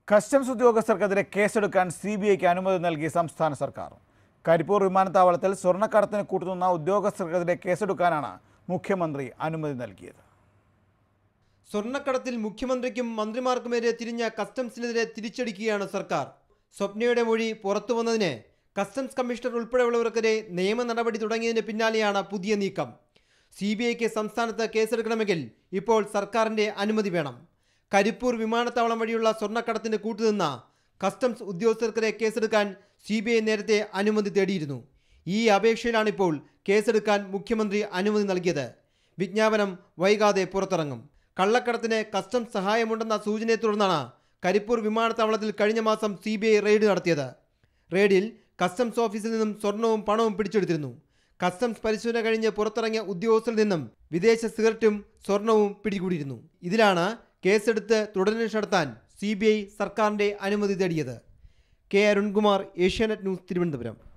customs ഉദ്യോഗസ്ഥർക്കെതിരെ കേസെടുക്കാൻ C B ഐക്ക് അനുമതി നൽകി സംസ്ഥാന സർക്കാർ കരിപ്പൂർ വിമാനത്താവളത്തിൽ സ്വർണ്ണക്കടത്തിന് കൂട്ടുനിന്ന ഉദ്യോഗസ്ഥർക്കെതിരെ കേസെടുക്കാനാണ് മുഖ്യമന്ത്രി അനുമതി നൽകിയത് സ്വർണ്ണക്കടത്തിൽ മുഖ്യമന്ത്രിക്കും മന്ത്രിമാർക്കുമെതിരെ തിരിഞ്ഞ കസ്റ്റംസിനെതിരെ തിരിച്ചടിക്കുകയാണ് സർക്കാർ സ്വപ്നയുടെ മൊഴി പുറത്തു വന്നതിന് കസ്റ്റംസ് കമ്മീഷണർ ഉൾപ്പെടെയുള്ളവർക്കെതിരെ നിയമ നടപടി തുടങ്ങിയതിന് പിന്നാലെയാണ് പുതിയ നീക്കം സി ബി ഐക്ക് സംസ്ഥാനത്ത് കേസെടുക്കണമെങ്കിൽ ഇപ്പോൾ സർക്കാരിൻ്റെ അനുമതി വേണം കരിപ്പൂർ വിമാനത്താവളം വഴിയുള്ള സ്വർണ്ണക്കടത്തിന് കൂട്ടുനിന്ന കസ്റ്റംസ് ഉദ്യോഗസ്ഥർക്കെതിരെ കേസെടുക്കാൻ സി ബി ഐ നേരത്തെ അനുമതി തേടിയിരുന്നു ഈ അപേക്ഷയിലാണിപ്പോൾ കേസെടുക്കാൻ മുഖ്യമന്ത്രി അനുമതി നൽകിയത് വിജ്ഞാപനം വൈകാതെ പുറത്തിറങ്ങും കള്ളക്കടത്തിന് കസ്റ്റംസ് സഹായമുണ്ടെന്ന സൂചനയെ തുടർന്നാണ് കരിപ്പൂർ വിമാനത്താവളത്തിൽ കഴിഞ്ഞ മാസം സി ബി ഐ റെയ്ഡ് നടത്തിയത് റെയ്ഡിൽ കസ്റ്റംസ് ഓഫീസിൽ നിന്നും സ്വർണവും പണവും പിടിച്ചെടുത്തിരുന്നു കസ്റ്റംസ് പരിശോധന കഴിഞ്ഞ് പുറത്തിറങ്ങിയ ഉദ്യോഗസ്ഥരിൽ നിന്നും വിദേശ സിഗരറ്റും സ്വർണവും പിടികൂടിയിരുന്നു ഇതിലാണ് കേസെടുത്ത് തുടരന്വേഷണം നടത്താൻ സി ബി ഐ സർക്കാരിൻ്റെ അനുമതി തേടിയത് കെ അരുൺകുമാർ ഏഷ്യാനെറ്റ് ന്യൂസ് തിരുവനന്തപുരം